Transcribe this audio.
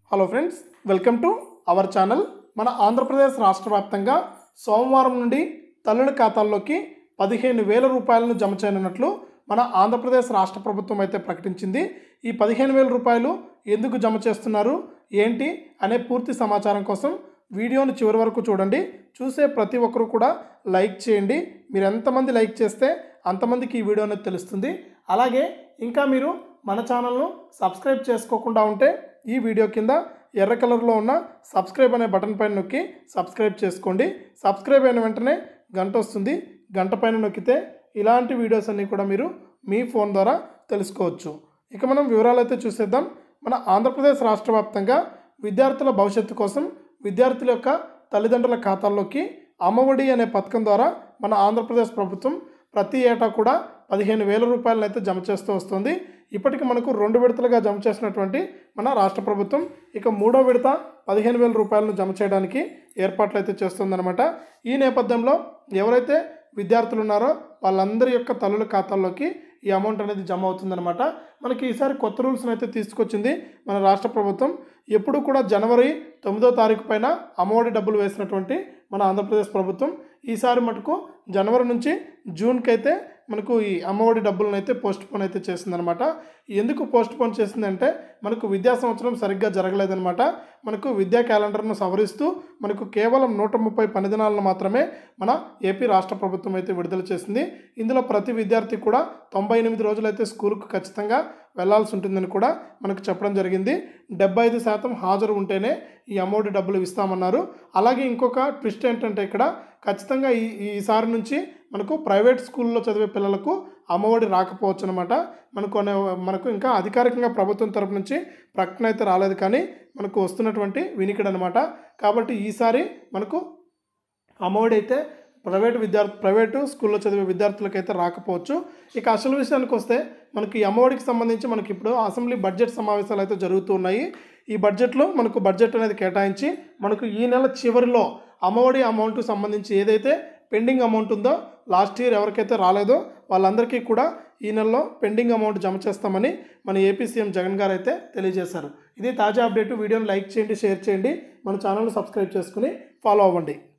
hello friends welcome to our channel మన ఆంధ్రప్రదేశ్ రాష్ట్ర వ్యాప్తంగా సోమవారం నుండి తల్లుల ఖాతాల్లోకి పదిహేను వేల రూపాయలను జమ చేయనున్నట్లు మన ఆంధ్రప్రదేశ్ రాష్ట్ర ప్రభుత్వం అయితే ప్రకటించింది ఈ పదిహేను వేల రూపాయలు ఎందుకు జమ చేస్తున్నారు ఏంటి అనే పూర్తి సమాచారం కోసం వీడియోని చివరి వరకు చూడండి చూసే ప్రతి ఒక్కరూ కూడా లైక్ చేయండి మీరు ఎంతమంది లైక్ చేస్తే అంతమందికి ఈ వీడియో అనేది తెలుస్తుంది అలాగే ఇంకా మీరు మన ఛానల్ను సబ్స్క్రైబ్ చేసుకోకుండా ఉంటే ఈ వీడియో కింద ఎర్ర కలర్లో ఉన్న సబ్స్క్రైబ్ అనే బటన్ పైన నొక్కి సబ్స్క్రైబ్ చేసుకోండి సబ్స్క్రైబ్ అయిన వెంటనే గంట వస్తుంది గంట పైన నొక్కితే ఇలాంటి వీడియోస్ అన్నీ కూడా మీరు మీ ఫోన్ ద్వారా తెలుసుకోవచ్చు ఇక మనం వివరాలు అయితే చూసేద్దాం మన ఆంధ్రప్రదేశ్ రాష్ట్ర వ్యాప్తంగా విద్యార్థుల భవిష్యత్తు కోసం విద్యార్థుల యొక్క తల్లిదండ్రుల ఖాతాల్లోకి అమ్మఒడి అనే పథకం ద్వారా మన ఆంధ్రప్రదేశ్ ప్రభుత్వం ప్రతి ఏటా కూడా పదిహేను వేల రూపాయలను అయితే జమ చేస్తూ వస్తుంది ఇప్పటికి మనకు రెండు విడతలుగా జమ చేసినటువంటి మన రాష్ట్ర ప్రభుత్వం ఇక మూడో విడత పదిహేను వేల రూపాయలను జమ చేయడానికి ఏర్పాట్లు అయితే చేస్తుందన్నమాట ఈ నేపథ్యంలో ఎవరైతే విద్యార్థులు ఉన్నారో వాళ్ళందరి యొక్క తల్లుల ఖాతాల్లోకి ఈ అమౌంట్ అనేది జమ అవుతుందన్నమాట మనకి ఈసారి కొత్త రూల్స్ని అయితే తీసుకొచ్చింది మన రాష్ట్ర ప్రభుత్వం ఎప్పుడు కూడా జనవరి తొమ్మిదో తారీఖు పైన అమ్మఒడి డబ్బులు వేసినటువంటి మన ఆంధ్రప్రదేశ్ ప్రభుత్వం ఈసారి మటుకు జనవరి నుంచి జూన్కి అయితే మనకు ఈ అమ్మఒడి డబ్బులను అయితే పోస్ట్ పోన్ అయితే చేసిందనమాట ఎందుకు పోస్ట్ పోన్ చేసిందంటే మనకు విద్యా సంవత్సరం సరిగ్గా జరగలేదనమాట మనకు విద్యా క్యాలెండర్ను సవరిస్తూ మనకు కేవలం నూట ముప్పై పని దినాలను మాత్రమే మన ఏపీ రాష్ట్ర ప్రభుత్వం అయితే విడుదల చేసింది ఇందులో ప్రతి విద్యార్థి కూడా తొంభై ఎనిమిది రోజులు అయితే స్కూల్కు ఖచ్చితంగా వెళ్లాల్సి ఉంటుందని కూడా మనకు చెప్పడం జరిగింది డెబ్బై ఐదు శాతం హాజరు ఉంటేనే ఈ అమౌంట్ డబ్బులు ఇస్తామన్నారు అలాగే ఇంకొక ట్విస్ట్ ఏంటంటే ఇక్కడ ఖచ్చితంగా ఈ ఈసారి నుంచి మనకు ప్రైవేట్ స్కూల్లో చదివే పిల్లలకు అమ్మఒడి రాకపోవచ్చు అనమాట మనకు అనే- మనకు ఇంకా అధికారికంగా ప్రభుత్వం తరపు నుంచి ప్రకటన అయితే రాలేదు కానీ మనకు వస్తున్నటువంటి వినికిడి అనమాట కాబట్టి ఈసారి మనకు అమ్మఒడి అయితే ప్రైవేటు విద్యార్థి ప్రైవేటు స్కూల్లో చదివే విద్యార్థులకు అయితే రాకపోవచ్చు ఇక అసలు విషయానికి వస్తే మనకి ఈ అమ్మఒడికి సంబంధించి మనకి ఇప్పుడు అసెంబ్లీ బడ్జెట్ సమావేశాలు అయితే జరుగుతూ ఉన్నాయి ఈ బడ్జెట్లో మనకు బడ్జెట్ అనేది కేటాయించి మనకు ఈ నెల చివరిలో అమ్మఒడి అమౌంట్ సంబంధించి ఏదైతే పెండింగ్ అమౌంట్ ఉందో లాస్ట్ ఇయర్ ఎవరికైతే రాలేదో వాళ్ళందరికీ కూడా ఈ నెలలో పెండింగ్ అమౌంట్ జమ చేస్తామని మన ఏపీ సీఎం జగన్ గారు అయితే తెలియజేశారు ఇది తాజా అప్డేట్ వీడియోని లైక్ చేయండి షేర్ చేయండి మన ఛానల్ని సబ్స్క్రైబ్ చేసుకుని ఫాలో అవ్వండి